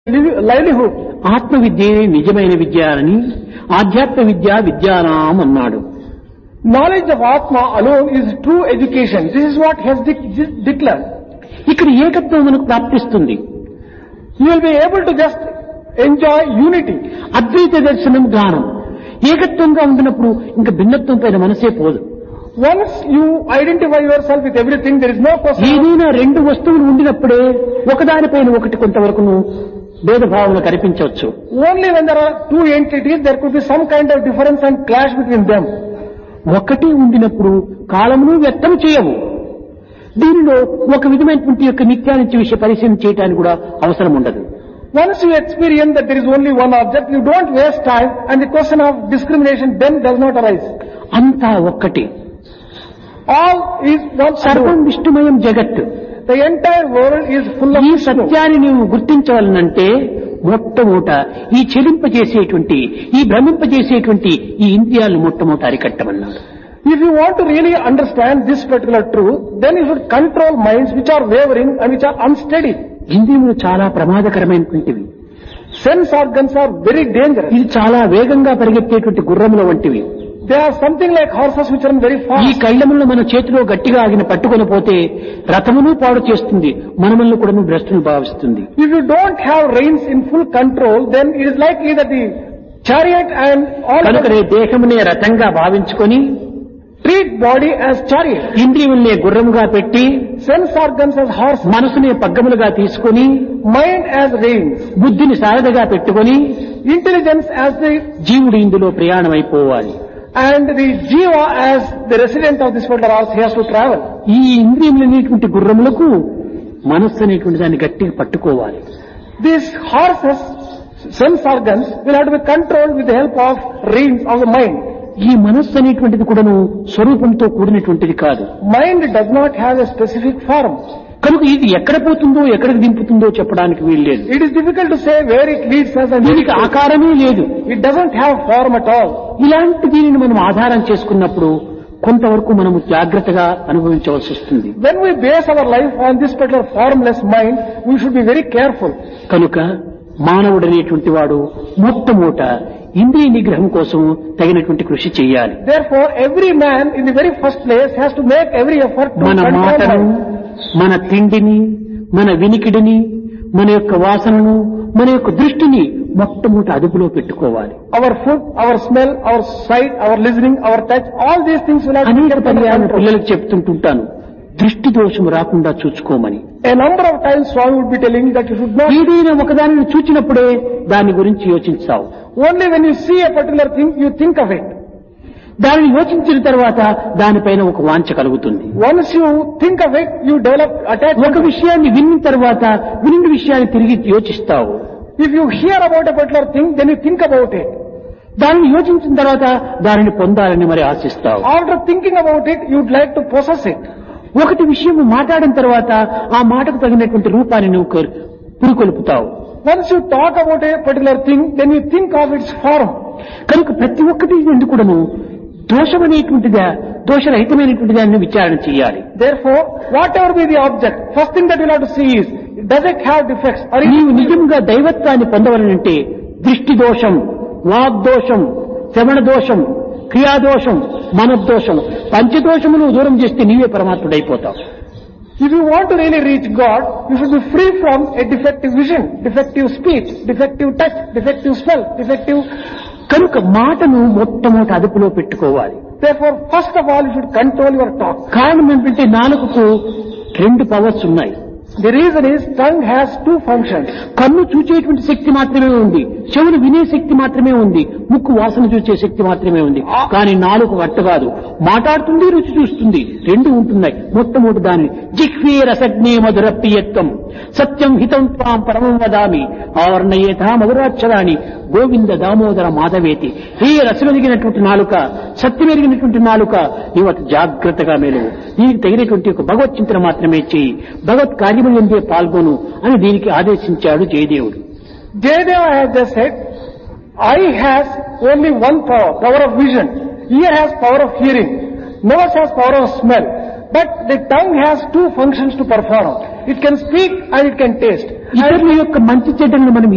liv- livelihood. ఆత్మ విద్యే నిజమైన విద్య అని ఆధ్యాత్మ విద్య విద్యానాం అన్నాడు Knowledge of Atma alone is true education. This is what he has de- de- declared. ఇక్కడ ఏకత్వం మనకు ప్రాప్తిస్తుంది You will be able to just enjoy unity. అద్వైత దర్శనం గానం ఏకత్వంగా ఉండినప్పుడు ఇంకా భిన్నత్వం పైన మనసే పోదు Once you identify yourself with everything, there is no question. ఏదైనా రెండు వస్తువులు ఉండినప్పుడే ఒకదానిపైన ఒకటి కొంతవరకును భేదభావన కనిపించవచ్చు Only when there are two entities, there could be some kind of difference and clash between them. ఒకటి ఉండినప్పుడు కాలమును వ్యక్తం చేయవు దీనిలో ఒక విధమైనటువంటి యొక్క నిత్యానిత్య విషయ పరిశీలన చేయడానికి కూడా అవసరం ఉండదు Once you experience that there is only one object, you don't waste time and the question of discrimination then does not arise. అంతా ఒక్కటి All is one సర్వం Sarvam. విష్ణుమయం జగత్ The entire world is full of ఈ Vishnu. సత్యాన్ని నీవు గుర్తించవాలనంటే మొట్టమొదట ఈ చెలింపజేసేటువంటి ఈ భ్రమింపజేసేటువంటి ఈ ఇంద్రియాలను మొట్టమొదట అరికట్టమన్నాడు If you want to really understand this particular truth, then you should control minds which are wavering and which are unsteady. ఇంద్రియములు చాలా ప్రమాదకరమైనటువంటివి Sense organs are very dangerous. ఇది చాలా వేగంగా పరిగెత్తేటువంటి గుర్రముల వంటివి They are something like horses which run very ఈ fast. కళ్ళములను మన చేతిలో గట్టిగా ఆగిన పట్టుకొని పోతే రథమును పాడు చేస్తుంది మనమల్ని కూడా భ్రష్టును భావిస్తుంది If you don't have reins in full control, then it is likely that the chariot and all కనుకనే దేహమునే రథంగా భావించుకొని treat body as chariot, ఇంద్రియములనే గుర్రముగా పెట్టి sense organs as horse, మనసునే పగ్గములుగా తీసుకొని mind as reins, బుద్ధిని సారథగా పెట్టుకొని intelligence as the జీవుడు ఇందులో ప్రయాణమైపోవాలి and the jiva as the resident of this world or else he has to travel. ఈ ఇంద్రియములనేటువంటి గుర్రములకు మనస్సు అనేటువంటి దాన్ని గట్టిగా పట్టుకోవాలి These horses, sense organs, will have to be controlled with the help of reins of the mind. ఈ మనస్సు అనేటువంటిది కూడాను స్వరూపంతో కూడినటువంటిది కాదు Mind does not have a specific form. కనుక ఇది ఎక్కడ పోతుందో ఎక్కడికి దింపుతుందో చెప్పడానికి వీల్లేదు It is difficult to say where it leads us and where దీనికి it, ఆకారమే లేదు it doesn't have form at all. ఇలాంటి దీనిని మనం ఆధారం చేసుకున్నప్పుడు కొంతవరకు మనము జాగ్రత్తగా అనుభవించవలసి వస్తుంది When we base our life on this particular formless mind, we should be very careful. కనుక మానవుడు అనేటువంటి వాడు మొట్టమొదట ఇంద్రియ నిగ్రహం కోసం తగినటువంటి కృషి చేయాలి Therefore, every man in the very first place has to make every effort to మన control మాటను mind. మన తిండిని మన వినికిడిని మన యొక్క వాసనను మన యొక్క దృష్టిని మొట్టమొదట అదుపులో పెట్టుకోవాలి Our food, our smell, our sight, our listening, our touch, all these things will have to be అనేక kept under పర్యాలను control. పిల్లలకు చెప్తుంటుంటాను దృష్టి దోషం రాకుండా చూసుకోమని A number of times Swami would be telling that you should not, ఏదైనా ఒకదానిని చూచినప్పుడే దాని గురించి యోచించావు only when you see a particular thing, you think of it. దానిని యోచించిన తర్వాత దానిపైన ఒక వాంఛ కలుగుతుంది Once you think of it, you develop attachment. ఒక విషయాన్ని విన్న తర్వాత వినిన విషయాన్ని తిరిగి యోచిస్తావు If you hear about a particular thing, then you think about it. దానిని యోచించిన తర్వాత దానిని పొందాలని మరి ఆశిస్తావు After thinking about it, you'd like to possess it. ఒకటి విషయం మాట్లాడిన తర్వాత ఆ మాటకు తగినటువంటి రూపాన్ని నువ్వు కొ- పురుకొల్పుతావు Once you talk about a particular thing, then you think of its form. కనుక ప్రతి ఒక్కటి ఎందుకు కూడాను దోషమనేటువంటిదా దోషరహితమైనటువంటిదా అని విచారణ చేయాలి Therefore, whatever be the object, first thing that you'll have to see is, does it have defects? Or is నీవు నిజంగా దైవత్వాన్ని పొందవలనంటే దృష్టి దోషం వాగ్దోషం శ్రవణ దోషం క్రియాదోషం మనోదోషం పంచదోషమును దూరం చేస్తే నీవే పరమాత్ముడైపోతావు If you want to really reach God, you should be free from a defective vision, defective speech, defective touch, defective smell, defective. కనుక మాటను మొట్టమొదటి అదుపులో పెట్టుకోవాలి Therefore, first of all, you should control your talk. కారణం ఏంటంటే నాలుకకు రెండు powers ఉన్నాయి The reason is tongue has two functions. కన్ను చూచేటువంటి శక్తి మాత్రమే ఉంది చెవులు వినే శక్తి మాత్రమే ఉంది ముక్కు వాసన చూసే శక్తి మాత్రమే ఉంది కానీ నాలుగు వట్ట కాదు మాట్లాడుతుంది రుచి చూస్తుంది రెండు ఉంటున్నాయి మొట్టమొదటి దాని జిహ్వే రసజ్ఞే మధుర ప్రియత్వం సత్యం హితం త్వాం పరమం వదామి ఆవర్ణయేథా మధురాక్షరాణి గోవింద దామోదర మాధవేతి హే రసమెరిగినటువంటి నాలుక సత్యమెరిగినటువంటి నాలుక నీవు అతి జాగ్రత్తగా మేలువు దీనికి తగినటువంటి ఒక భగవత్ చింతన మాత్రమే చేయి భగవత్ కార్యములు ఎందే పాల్గొను అని దీనికి ఆదేశించాడు జయదేవుడు Jayadeva has just said, eye has only one power, power of vision. Ear has power of hearing. Nose has power of smell. But the tongue has two functions to perform. It can speak and it can taste. ఇతరుల యొక్క మంచి చెడ్డలను మనం